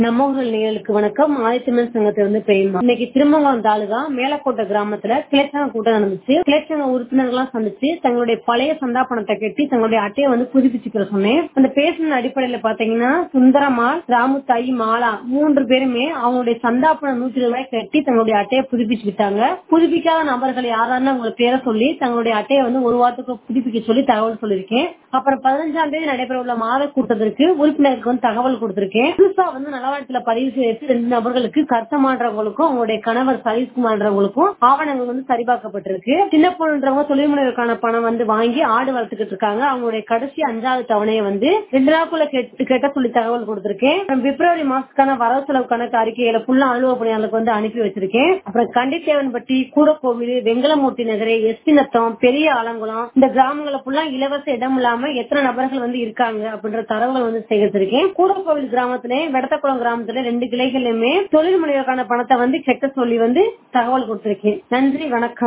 நம்ம ஊர்கள் நேயர்களுக்கு வணக்கம் ஆதித்தமிழ் சங்கத்துல இருந்து பெரியம்மா இன்னைக்கு திருமங்கலம் தாலுகா மேலக்கோட்டை கிராமத்துல கிளைச்சங்க கூட்டம் நடந்துச்சு கிளைச்சங்க உறுப்பினர்கள்லாம் சந்திச்சு தங்களுடைய பழைய சந்தா பணத்தை கட்டி தங்களுடைய அட்டையை வந்து புதுப்பிச்சுக்கிற சொன்னேன் அந்த பேசின அடிப்படையில பாத்தீங்கன்னா சுந்தரமால் ராமுத்தாயி மாலா மூன்று பேருமே அவங்களுடைய சந்தா பணம் நூற்றி ரூபாய் கட்டி தங்களுடைய அட்டையை புதுப்பிச்சுக்கிட்டாங்க புதுப்பிக்காத நபர்கள் யாரான்னு உங்களை பேரை சொல்லி தங்களுடைய அட்டையை வந்து ஒரு வாரத்துக்கு புதுப்பிக்க சொல்லி தகவல் சொல்லியிருக்கேன் அப்புறம் பதினஞ்சாம் தேதி நடைபெற உள்ள மாத கூட்டத்திற்கு உறுப்பினருக்கு வந்து தகவல் கொடுத்திருக்கேன் புதுசா வந்து நலவாரியத்துல பதிவு செய்து ரெண்டு நபர்களுக்கு கர்த்தமான்றவங்களுக்கும் அவங்களுடைய கணவர் சதீஷ்குமார்ன்றவங்களுக்கும் ஆவணங்கள் வந்து சரிபார்க்கப்பட்டிருக்கு சின்ன பொண்ணுன்றவங்க தொழில் முனைவருக்கான பணம் வந்து வாங்கி ஆடு வளர்த்துக்கிட்டு இருக்காங்க அவங்களுடைய கடைசி அஞ்சாவது தவணையை வந்து ரெண்டு நாளுக்குள்ள கேட்டு- கேட்ட சொல்லி தகவல் கொடுத்திருக்கேன் அப்புறம் பிப்ரவரி மாசத்துக்கான வரவு செலவு கணக்கு அறிக்கையில ஃபுல்லா அலுவலக பணியாளருக்கு வந்து அனுப்பி வச்சிருக்கேன் அப்புறம் கண்டித்தேவன்பட்டி கூடக்கோவில் வெங்கலமூர்த்தி நகரை எஸ்பி நத்தம் பெரிய ஆலங்குளம் இந்த கிராமங்களை ஃபுல்லா இலவச இடம் இல்லாம எத்தனை நபர்கள் வந்து இருக்காங்க அப்படின்ற தரவுகள் வந்து சேகரிச்சிருக்கேன் கூடக்கோவில் கிராமத்திலே வெடத்தக்குளம் கிராமத்துல ரெண்டு கிளைகளிலுமே தொழில் முனைவருக்கான பணத்தை வந்து செக்க சொல்லி வந்து தகவல் கொடுத்திருக்கேன் நன்றி வணக்கம்